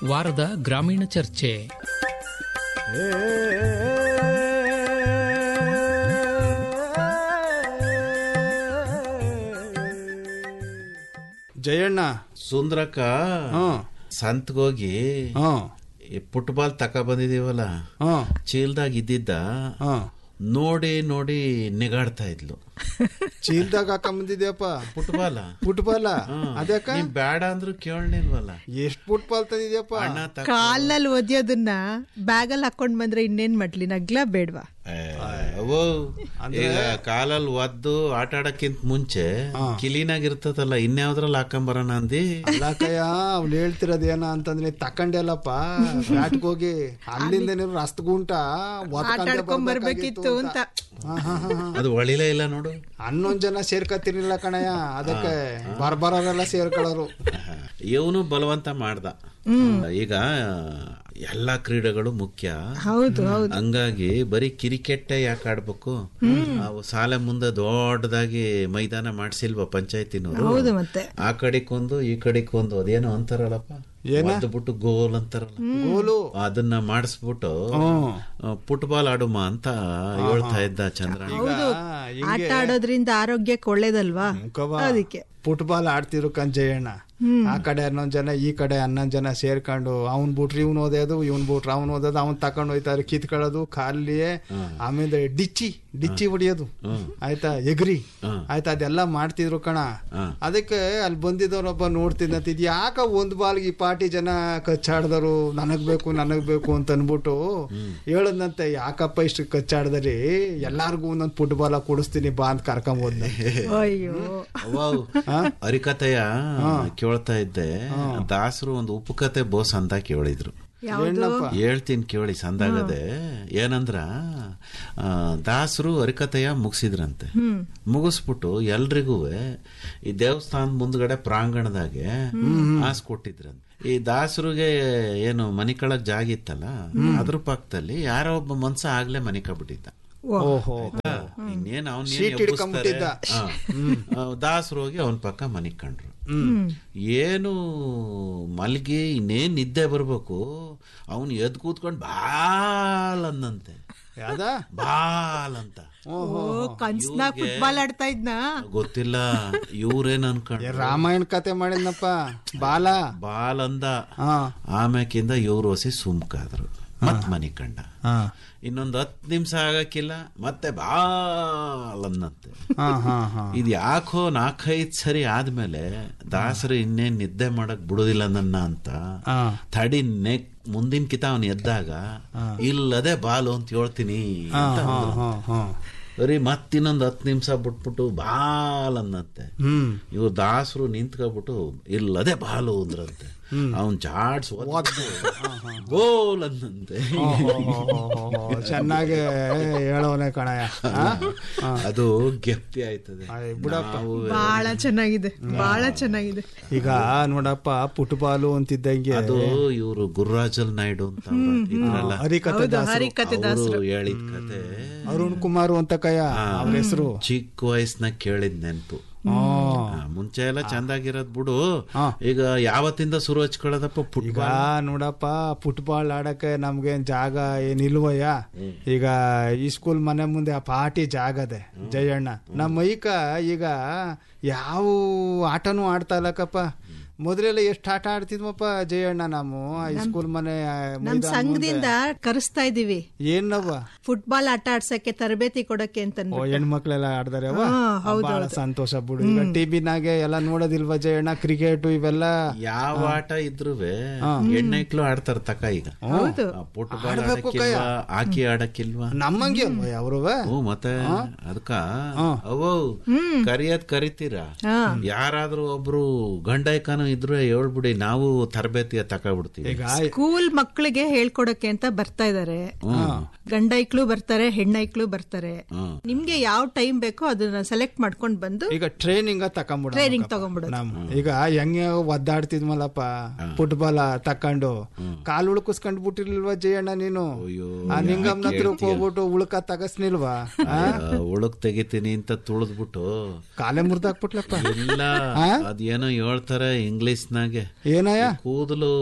ವಾರದ ಗ್ರಾಮೀಣ ಚರ್ಚೆ ಜಯಣ್ಣ ಸುಂದ್ರಕ್ಕ ಹ್ಮ್ ಸಂತ್ಗೋಗಿ ಹ್ಮ್ ಈ ಫುಟ್ಬಾಲ್ ತಕ ಬಂದಿದೀವಲ್ಲ ಹ್ಮ್ ಚೀಲ್ದಾಗ ಇದ್ದಿದ್ದ ಹ್ಮ್ ನೋಡಿ ನೋಡಿ ನಿಗಾಡ್ತಾ ಇದ್ಲು ಚೀಲ್ದಾಗ ಹಾಕೊಂಬಂದಿದ್ಯಪ್ಪ ಫುಟ್ಬಾಲ್ ಫುಟ್ಬಾಲ್ ಅದ್ಯಾಕ ನೀನ್ ಬೇಡ ಅಂದ್ರು ಕೇಳಲಿಲ್ವಲ್ಲ ಎಷ್ಟ್ ಫುಟ್ಬಾಲ್ ತಂದಿದ್ಯಪ್ಪ ಅಣ್ಣ ತಕ ಕಾಲ್ನಲ್ಲಿ ಒದ್ಯೋದನ್ನ ಬ್ಯಾಗಲ್ಲಿ ಹಾಕೊಂಡ್ ಬಂದ್ರೆ ಇನ್ನೇನ್ ಮಾಡ್ಲಿ ನಗ್ಲಾ ಬೇಡ್ವಾ ಏ, ಅವ್ವೋ, ಈಗ ಕಾಲಲ್ಲಿ ಒದ್ದು ಆಟ ಆಡಕ್ಕಿಂತ ಮುಂಚೆ ಕಿಲಿನಾಗ ಇರ್ತದಲ್ಲ ಇನ್ಯಾವ್ದ್ರಲ್ಲಿ ಹಾಕೊಂಬರೋಣ ಅಂದಿ ಅಲ್ಲಕಯ್ಯ ಅವ್ಳು ಹೇಳ್ತಿರೋದ್ ಏನ ಅಂತಂದ್ರೆ ತಕೊಂಡೆಲ್ಲಪ್ಪ ಬ್ಯಾಟ್ಗ್ ಹೋಗಿ ಅಲ್ಲಿಂದ ನೀವು ರಸ್ತಗುಂಟ ಆಟ ಆಡ್ಕೊಂಡ್ ಬರ್ಬೇಕಿತ್ತು ಅಂತ ಅದು ಒಳಿಲೇ ಇಲ್ಲ ನೋಡು ಹನ್ನೊಂದ್ ಜನ ಸೇರ್ಕತಿರ್ಲಿಲ್ಲ ಕಣಯ್ಯ ಅದಕ್ಕೆ ಬರ್ಬರೋರೆಲ್ಲ ಸೇರ್ಕೊಳ್ಳೋರು ಇವನು ಬಲವಂತ ಮಾಡ್ದ ಈಗ ಎಲ್ಲಾ ಕ್ರೀಡೆಗಳು ಮುಖ್ಯ ಹೌದು ಹೌದು ಹಂಗಾಗಿ ಬರೀ ಕ್ರಿಕೆಟ್ ಯಾಕೆ ಆಡ್ಬೇಕು ಅವು ಸಾಲೆ ಮುಂದೆ ದೊಡ್ಡದಾಗಿ ಮೈದಾನ ಮಾಡ್ಸಿಲ್ವಾ ಪಂಚಾಯತಿನವರು ಹೌದು ಮತ್ತೆ ಆ ಕಡೆಗೊಂದು ಈ ಕಡೆಗೊಂದು ಅದೇನೋ ಅಂತಾರಲ್ಲಪ್ಪ ಬಿಟ್ಟು ಗೋಲ್ ಅಂತಾರಲ್ಲ ಗೋಲು ಅದನ್ನ ಮಾಡಿಸ್ಬಿಟ್ಟು ಹ್ಮ್ ಫುಟ್ಬಾಲ್ ಆಡುಮ ಅಂತ ಹೇಳ್ತಾ ಇದ್ದ ಚಂದ್ರ ಹೌದು ಹಿಂಗೆ ಆಟ ಆಡೋದ್ರಿಂದ ಆರೋಗ್ಯಕ್ಕೆ ಒಳ್ಳೇದಲ್ವಾ ಮುಖವ ಅದಕ್ಕೆ ಫುಟ್ಬಾಲ್ ಆಡ್ತಿರು ಕಂಜಯ್ಯಣ್ಣ ಆ ಕಡೆ ಹನ್ನೊಂದ್ ಜನ ಈ ಕಡೆ ಹನ್ನೊಂದ್ ಜನ ಸೇರ್ಕೊಂಡು ಅವ್ನ್ ಬಿಟ್ರಿ ಇವ್ನ್ ಓದೋದು ಇವ್ನ್ ಬಿಟ್ರೆ ಅವ್ನ್ ಓದೋದು ಅವ್ನ್ ತಕೊಂಡ್ ಹೋಯ್ತಾರೆ ಕಿತ್ಕೊಳ್ಳೋದು ಕಾಲಿಯೇ ಆಮೇಲೆ ಡಿಚ್ಚಿ ಡಿಚ್ಚಿ ಹೊಡಿಯೋದು ಆಯ್ತಾ ಎಗ್ರಿ ಆಯ್ತಾ ಅದೆಲ್ಲ ಮಾಡ್ತಿದ್ರು ಕಣ ಅದಕ್ಕೆ ಅಲ್ಲಿ ಬಂದಿದ್ದವ್ರೊಬ್ಬ ನೋಡ್ತಿದ್ದಂತ ಇದು ಯಾಕ ಒಂದ್ ಬಾಲ್ಗೆ ಈ ಪಾರ್ಟಿ ಜನ ಕಚ್ಚಾಡ್ದರು ನನಗ್ ಬೇಕು ನನಗ್ ಬೇಕು ಅಂತ ಅನ್ಬಿಟ್ಟು ಹೇಳದ್ನಂತೆ ಯಾಕಪ್ಪ ಇಷ್ಟು ಕಚ್ಚಾಡ್ದರಿ ಎಲ್ಲಾರ್ಗು ಒಂದೊಂದ್ ಫುಟ್ಬಾಲ್ ಕೊಡಿಸ್ತೀನಿ ಬಾ ಅಂತ ಕರ್ಕೊಂಡ್ ಹೋದ್ನ ಅಯ್ಯೋ ವಾವ್. ಹರಿಕತೆಯ ಕೇಳ್ತಾ ಇದ್ದೆ ದಾಸರು ಒಂದು ಉಪುಕತೆ ಬೋಸ್ ಅಂತ ಕೇಳಿದ್ರು ಏನಪ್ಪ ಹೇಳ್ತೀನಿ ಕೇಳಿ ಸಂದಾಗದೆ ಏನಂದ್ರ ಆ, ದಾಸರು ಹರಿಕತೆಯ ಮುಗಿಸಿದ್ರಂತೆ ಮುಗಿಸ್ಬಿಟ್ಟು ಎಲ್ರಿಗೂ ಈ ದೇವಸ್ಥಾನದ ಮುಂದ್ಗಡೆ ಪ್ರಾಂಗಣದಾಗೆ ಆಸ್ ಕೊಟ್ಟಿದ್ರಂತೆ ಈ ದಾಸರಿಗೆ ಏನು ಮನಿ ಕಳಕ್ ಜಾಗ ಇತ್ತಲ್ಲ ಅದ್ರ ಪಕ್ಕದಲ್ಲಿ ಯಾರೋ ಒಬ್ಬ ಮನ್ಸ ಆಗ್ಲೇ ಮನಿ ಕಬಿಟ್ಟಿದ್ದ ಓಹೋ ಇನ್ನೇನ್ ಶೀಟ್ ಹಿಡ್ಕೊಂಡ್ಬಿಟ್ಟಿದ್ದ. ಅವನ್ ದಾಸರು ಹೋಗಿ ಅವನ್ ಪಕ್ಕ ಮನಿಗ್ ಕಂಡ್ರು ಏನು ಮಲ್ಗಿ ಇನ್ನೇನ್ ನಿದ್ದೆ ಬರ್ಬೇಕು ಅವನ್ ಎದ್ ಕೂತ್ಕೊಂಡ್ ಬಾಲ್ ಅಂದಂತೆ ಯಾವ್ದ ಬಾಲ್ ಅಂತ ಓ ಕನ್ಸ್ನಾಗ ಫುಟ್ಬಾಲ್ ಆಡ್ತಾ ಇದ್ನಾ ಗೊತ್ತಿಲ್ಲ ಇವ್ರೇನ್ ಅನ್ಕೊಂಡ್ ರಾಮಾಯಣ ಕತೆ ಮಾಡಿದ್ನಪ್ಪ ಬಾಲ ಬಾಲ್ ಅಂದ ಹಾ ಆಮ್ಯಾಕಿಂದ ಇವ್ರು ಹೊಸಿ ಸುಮ್ಕಾದ್ರು ಮತ್ ಮನಿ ಕಂಡ ಹಾ ಇನ್ನೊಂದ್ ಹತ್ ನಿಮಿಷ ಆಗಕ್ಕಿಲ್ಲ ಮತ್ತೆ ಬಾಲ್ ಅಂದಂತೆ ಹಾ ಹಾ ಹಾ ಇದು ಯಾಕೋ ನಾಲ್ಕೈದ್ ಸರಿ ಆದ್ಮೇಲೆ ದಾಸರು ಇನ್ನೇನ್ ನಿದ್ದೆ ಮಾಡಕ್ ಬಿಡುದಿಲ್ಲ ನನ್ನ ಅಂತ ಹಾ ತಡಿ ನೆಕ್ ಮುಂದಿನ ಕಿತ ಅವನ್ ಎದ್ದಾಗ ಇಲ್ಲದೆ ಬಾಲು ಅಂತ ಹೇಳ್ತೀನಿ ಅಂತ ಹಾ ಅಂದ್ರು. ಹಾ ಹಾ ಬರೀ ಮತ್ತಿನ್ನೊಂದ್ ಹತ್ ನಿಮಿಷ ಬಿಟ್ಬಿಟ್ಟು ಬಾಲ್ ಅನ್ನತ್ತೆ ಹ್ಮ್ ಇವ್ರು ದಾಸರು ನಿಂತ್ಕೊಬಿಟ್ಟು ಇಲ್ಲದೆ ಬಾಲು ಅಂದ್ರಂತೆ ಅವನ್ ಜಾಡ್ಸ್ ಗೋಲ್ ಅನ್ನಂತೆ ಚೆನ್ನಾಗಿ ಹೇಳೋನೆ ಕಣಯ್ಯ ಹಾ? ಅದು ಗೆಪ್ತಿ ಆಯ್ತದೆ ಆಯ್ ಬಿಡಪ್ಪ. ನಾವು ಬಹಳ ಚೆನ್ನಾಗಿದೆ ಬಹಳ ಚೆನ್ನಾಗಿದೆ ಈಗ ನೋಡಪ್ಪ ಫುಟ್ಬಾಲು ಅಂತಿದ್ದಂಗೆ ಅದು ಇವರು ಗುರುರಾಜಲ್ ನಾಯ್ಡು ಅಂತ ಅವ್ರು ಇದ್ರಲ್ಲ ಹರಿಕತೆ ಹೌದು ದಾಸರು ಹರಿಕತೆ ಅವರು ಹೇಳಿದ ಕತೆ ಅರುಣ್ ಕುಮಾರ್ ಅಂತ ಕಯ್ಯ ಅವ್ರ ಹೆಸರು ಚಿಕ್ಕ ವಯಸ್ಸಿನಾಗ ಕೇಳಿದ್ ನೆನ್ಪು ಆ, ಮುಂಚೆ ಎಲ್ಲ ಚಂದಾಗಿರೋದ್ ಬಿಡು ಈಗ ಯಾವತ್ತಿಂದ ಶುರು ಹಚ್ಕೊಳ್ಳೋದಪ್ಪ ಈಗ ಫುಟ್ಬಾಲ್ ನೋಡಪ್ಪ ಫುಟ್ಬಾಲ್ ಆಡಕ್ಕೆ ನಮ್ಗೇನ್ ಜಾಗ ಏನಿಲ್ವಯ್ಯ ಈಗ ಈ ಸ್ಕೂಲ್ ಮನೆ ಮುಂದೆ ಆ ಪಾಟಿ ಜಾಗದೆ ಜಯಣ್ಣ ನಮ್ಮ ಮೈಕ ಈಗ ಯಾವ ಆಟನೂ ಆಡ್ತಾ ಇಲ್ಲಕಪ್ಪ ಮೊದಲೆಲ್ಲ ಎಷ್ಟು ಆಟ ಆಡ್ತಿದ್ವಪ್ಪ ಜಯಣ್ಣ ನಾವು ಈ ಸ್ಕೂಲ್ ಮನೆ ಆ, ನಮ್ ಮೈದಾನ ಸಂಘದಿಂದ ಕರೆಸ್ತಾ ಇದೀವಿ ಏನವ್ವ ಫುಟ್ಬಾಲ್ ಆಟ ಆಡ್ಸಕ್ಕೆ ತರಬೇತಿ ಕೊಡಕ್ಕೆ ಅಂತ ಓ ಹೆಣ್ಮಕ್ಳೆಲ್ಲ ಆಡ್ತಾರೆ ಅವ್ವ? ಹಾ, ಹೌದು, ಬಹಳ ಸಂತೋಷ ಬಿಡು ಈಗ ಟಿವಿನಾಗೆ ಎಲ್ಲ ನೋಡೋದಿಲ್ವಾ ಜಯಣ್ಣ ಕ್ರಿಕೆಟ್ ಇವೆಲ್ಲ ಯಾವ ಆಟ ಇದ್ರು ಹೆಣ್ಣೈಕ್ಳು ಆಡ್ತಾರ ತಕ ಈಗ ಹೌದು ಆ, ಫುಟ್ಬಾಲ್ ಆಡಕ್ಕಿಲ್ವಾ ಹಾಕಿ ಆಡಕ್ಕಿಲ್ವಾ ನಮ್ಮಂಗೆ ಅಲ್ವ ಅವ್ರವ ಹ್ಞೂ ಮತ್ತೆ ಅದಕ್ಕ ಅವೋ ಕರಿಯದ್ ಕರಿತೀರಾ ಯಾರಾದ್ರೂ ಒಬ್ರು ಗಂಡೈಕನು ಇದ್ರು ಹೇಳ್ಬಿಡಿ ನಾವು ತರಬೇತಿಯ ತಕೊಬಿಡ್ತೀವಿ ಈಗ ಸ್ಕೂಲ್ ಮಕ್ಕಳಿಗೆ ಹೇಳ್ಕೊಡಕ್ಕೆ ಅಂತ ಬರ್ತಾ ಇದಾರೆ ಗಂಡೈಕ್ಳು ಬರ್ತಾರೆ ಹೆಣ್ಣೈಕ್ಳು ಬರ್ತಾರೆ ನಿಮ್ಗೆ ಯಾವ ಟೈಮ್ ಬೇಕೋ ಅದನ್ನ ಸೆಲೆಕ್ಟ್ ಮಾಡ್ಕೊಂಡ್ ಬಂದು ಈಗ ಟ್ರೈನಿಂಗ್ ತಕೊಂಬಿಡ ಟ್ರೈನಿಂಗ್ ತಗೊಂಡ್ಬಿಡೋದು ನಮ್ ಈಗ ಹೆಂಗೆ ಒದ್ದಾಡ್ತಿದ್ಮಲ್ಲಪ್ಪ ಫುಟ್ಬಾಲ್ ತಕೊಂಡು ಕಾಲ್ ಉಳ್ಕಿಸ್ಕೊಂಡ್ ಬಿಟ್ಟಿರ್ಲಿಲ್ವಾ ಜಯಣ್ಣ ನೀನು ಆ ನಿಂಗಮ್ಮನ ಹತ್ರಕ್ ಹೋಗ್ಬಿಟ್ಟು ಉಳ್ಕ ತಗಸ್ನಿಲ್ವಾ ಒಳಗ್ ತೆಗಿತೀನಿ ಅಂತ ತುಳಿದ್ಬಿಟ್ಟು ಕಾಲೇ ಮುರ್ದಾಕ್ಬಿಟ್ಲಪ್ಪ ಇಲ್ಲ ಅದೇನೋ ಹೇಳ್ತಾರೆ ಹಿಂಗ್ ಇಂಗ್ಲಿಷ್ನಾಗೆ ಏನಯ್ಯ ಕೂದಲು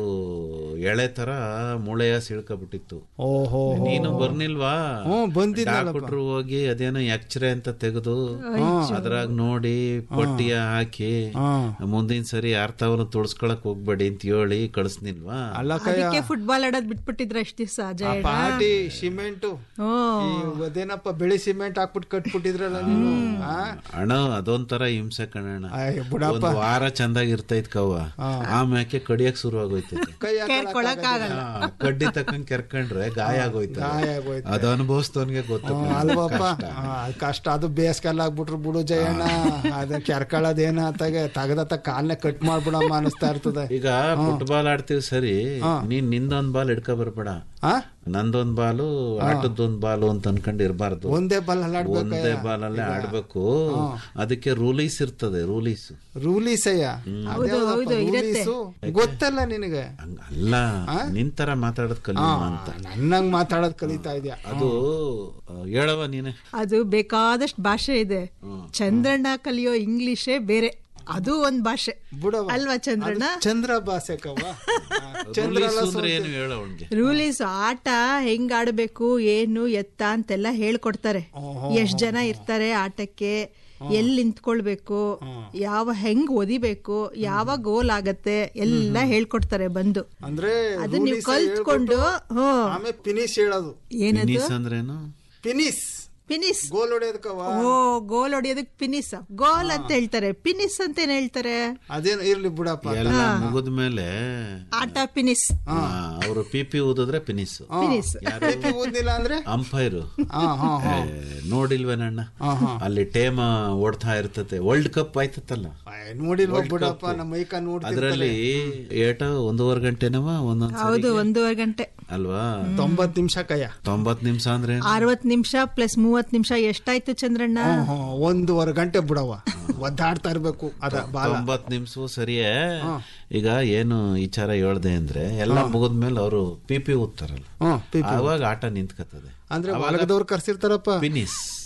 ಎಳೆ ತರ ಮುಳೆಯ ಸಿಳ್ಕೊಬಿಟ್ಟಿತ್ತು ಓಹೋ ನೀನು ಬರ್ನಿಲ್ವಾ ಹ್ಮ್, ಬಂದಿದ್ನಲ್ಲಪ್ಪ. ಡಾಕ್ಟ್ರು ಹೋಗಿ ಅದೇನೋ ಎಕ್ಸ್ರೇ ಅಂತ ತೆಗೆದು ಅದ್ರಾಗ ನೋಡಿ ಪಟ್ಟಿಯ ಹಾಕಿ ಮುಂದಿನ ಸರಿ ಅರ್ಥವನ್ನು ತುಳ್ಸ್ಕೊಳಕ್ ಹೋಗ್ಬೇಡಿ ಅಂತ ಹೇಳಿ ಕಳಿಸ್ನಿಲ್ವಾ ಅಲ್ಲ ಕಯ್ಯ ಅದಕ್ಕೆ ಫುಟ್ಬಾಲ್ ಆಡೋದ್ ಬಿಟ್ಬಿಟ್ಟಿದ್ರ ಅಷ್ಟ್ ದಿವಸ ಆ ಅಜಯ್ ಪಾಟಿ ಸಿಮೆಂಟು ಓ ಈ ಅದೇನಪ್ಪ ಬೆಳಿ ಸಿಮೆಂಟ್ ಹಾಕ್ಬಿಟ್ಟು ಕಟ್ಬಿಟ್ಟಿದ್ರಲ್ಲ ನೀವು ಆ? ಅಣ್ಣ ಅದೊಂಥರ ಹಿಂಸೆ ಕಣಣ್ಣ ಅಯ್ಯ, ಬಿಡಪ್ಪ ಒಂದ್ ವಾರ ಚಂದಾಗಿ ಇರ್ತೈತ್ ಕವ್ವ ಆಮ್ಯಾಕೆ ಕಡಿಯಕ್ ಶುರು ಆಗೋಯ್ತೈತೆ ಕೈ ಕೇಳ್ಕೊಳಕ್ಕಾಗಲ್ಲ ಆ, ಕಡ್ಡಿ ತಕ್ಕಂಗ್ ಕೆರ್ಕೊಂಡ್ರೆ ಗಾಯ ಆಗೋಯ್ತು ಗಾಯ ಆಗೋಯ್ತು. ಅದು ಅನುಭವಿಸ್ತವನ್ಗೆ ಗೊತ್ತು ಹ್ಮ್, ಅಲ್ವಪ್ಪ ಆ, ಅದ್ ಕಷ್ಟ ಅದು ಬೇಸ್ಗೆಲ್ಲ ಆಗ್ಬಿಟ್ರು ಬಿಡು ಜಯಣ್ಣ ಅದ ಕೆರ್ಕೊಳ್ಳೋದೇನ ಅತ್ತಾಗೆ ತಗದತ್ತ ಕಾಲ್ನ ಕಟ್ ಮಾಡ್ಬಿಡಮ್ಮ ಅನಿಸ್ತಾ ಇರ್ತದೆ ಈಗ ಫುಟ್ಬಾಲ್ ಆಡ್ತೀವಿ ಸರಿ ನೀನ್ ನಿಂದೊಂದ್ ಬಾಲ್ ಹಿಡ್ಕೊ ಬರ್ಬೇಡ ಆ ನಂದೊಂದ್ ಬಾಲು ಆಟದೊಂದ್ ಬಾಲು ಅಂತ ಅನ್ಕೊಂಡು ಇರಬಾರ್ದು ಒಂದೇ ಬಲ್ ಹಲ್ಲಾಡ್ಬೇಕು ಒಂದೇ ಬಾಲ್ ಅಲ್ಲೇ ಆಡ್ಬೇಕು ಅದಕ್ಕೆ ರೂಲೀಸ್ ಇರ್ತದೆ ರೂಲೀಸ್ ರೂಲೀಸ್ ಅಯ್ಯ ಅದ್ಯಾವ್ದಪ್ಪ ರೂಲೀಸು? ಗೊತ್ತಲ್ಲ ನಿನಗೆ ಹಂಗಲ್ಲ ನಿಂತರ ಮಾತಾಡೋದ್ ಕಲಿಯುವ ಅಂತ ನನ್ನಂಗ್ ಮಾತಾಡೋದ್ ಕಲಿತಾ ಇದ್ಯಾ ಅದು ಆ, ಹೇಳವ ನೀನೆ ಅದು ಬೇಕಾದಷ್ಟು ಭಾಷೆ ಇದೆ ಚಂದ್ರಣ್ಣ ಕಲಿಯೋ ಇಂಗ್ಲಿಷೇ ಬೇರೆ ಅದು ಒಂದ್ ಭಾಷೆ ಬಿಡವ ಅಲ್ವಾ ಚಂದ್ರಣ್ಣ ಚಂದ್ರ ಭಾಷೆ ಕವ್ವ ಆ, ಚಂದ್ರ ರೂಲೀಸ್ ಅಂದ್ರೆ ಏನು ಹೇಳ ಅವನ್ಗೆ ರೂಲೀಸ್ ಆಟ ಹೆಂಗ್ ಆಡ್ಬೇಕು ಏನು ಎತ್ತ ಅಂತೆಲ್ಲ ಹೇಳ್ಕೊಡ್ತಾರೆ ಎಷ್ಟ್ ಜನ ಇರ್ತಾರೆ ಆಟಕ್ಕೆ ಎಲ್ಲಿ ನಿಂತ್ಕೊಳ್ಬೇಕು ಯಾವ ಹೆಂಗ್ ಒದಿಬೇಕು ಯಾವ ಗೋಲ್ ಆಗತ್ತೆ ಎಲ್ಲ ಹೇಳ್ಕೊಡ್ತಾರೆ ಬಂದು ಅಂದ್ರೆ ಅದನ್ನ ನೀವು ರೂಲೀಸ್ ಕಲ್ತ್ಕೊಂಡು ಹೇಳ್ಬಿಟ್ಟು ಹ್ಮ್ ಆಮೇಲೆ ಫಿನಿಶ್ ಹೇಳೋದು ಏನದು ಫಿನಿಸ್ ಅಂದ್ರೇನು ಫಿನಿಶ್ ಪಿನಿಸ್ ಗೋಲ್ ಹೊಡೆಯೋದಕ್ಕವ ಓ ಗೋಲ್ ಹೊಡಿಯೋದಕ್ ಪಿನಿಸ್ ಗೋಲ್ ಅಂತ ಹೇಳ್ತಾರೆ ಪಿನಿಸ್ ಅಂತ ಏನ್ ಹೇಳ್ತಾರೆ ಅದೇನು ಇರ್ಲಿ ಬಿಡಪ್ಪ ಎಲ್ಲ ಮುಗಿದ ಮೇಲೆ ಆಟ ಪಿನಿಸ್ ಅವರು ಪಿ ಪಿ ಊದಿದ್ರೆ ಫಿನಿಸ್ ಪಿನಿಸ್ ಪೇಪಿ ಓದ್ಲಿಲ್ಲ ಅಂದ್ರೆ ಅಂಪೈರು ಹಾ ಹಾ ಹಾ ನೋಡಿಲ್ವೇನಣ್ಣ ಅಲ್ಲಿ ಟೇಮ ಓಡ್ತಾ ಇರ್ತತೆ ವರ್ಲ್ಡ್ ಕಪ್ ಆಯ್ತತ್ತಲ್ಲ ಆಯ್, ನೋಡಿಲ್ವ ಬಿಡಪ್ಪ ನಮ್ಮ ಮೈಕ ನೋಡ್ತಿರ್ತಾರೆ ಅದ್ರಲ್ಲಿ ಏಟ ಒಂದೂವರೆ ಗಂಟೆನವ ಒಂದೊಂದ್ ಹೌದು ಒಂದೂವರೆ ಗಂಟೆ ಅಲ್ವಾ ತೊಂಬತ್ ನಿಮಿಷ ಕಯ್ಯ ತೊಂಬತ್ ನಿಮಿಷ ಅಂದ್ರೆ ಏನು? ಅರವತ್ ನಿಮಿಷ ಪ್ಲಸ್ ಮೂವತ್ ನಿಮಿಷ ಎಷ್ಟಾಯ್ತು ಚಂದ್ರಣ್ಣ ಹ್ಮ್, ಹ್ಮ್, ಒಂದೂವರೆ ಗಂಟೆ ಬಿಡವ ಒದ್ದಾಡ್ತಾ ಇರ್ಬೇಕು ಅದ ಬಾಲ ತೊಂಬತ್ ನಿಮಿಷ ಸರಿಯೇ ಈಗ ಏನು ವಿಚಾರ ಹೇಳ್ದೆ ಅಂದ್ರೆ ಎಲ್ಲ ಮುಗಿದ್ಮೇಲೆ ಅವರು ಪಿ ಪಿ ಊದ್ತಾರಲ್ಲ ಹ್ಮ್ ಪಿ- ಆವಾಗ ಆಟ ನಿಂತ್ಕತ್ತದೆ ಅಂದ್ರೆ ಹೊಲಗದವ್ರು ಕರ್ಸಿರ್ತಾರಪ್ಪ ಫಿನಿಸ್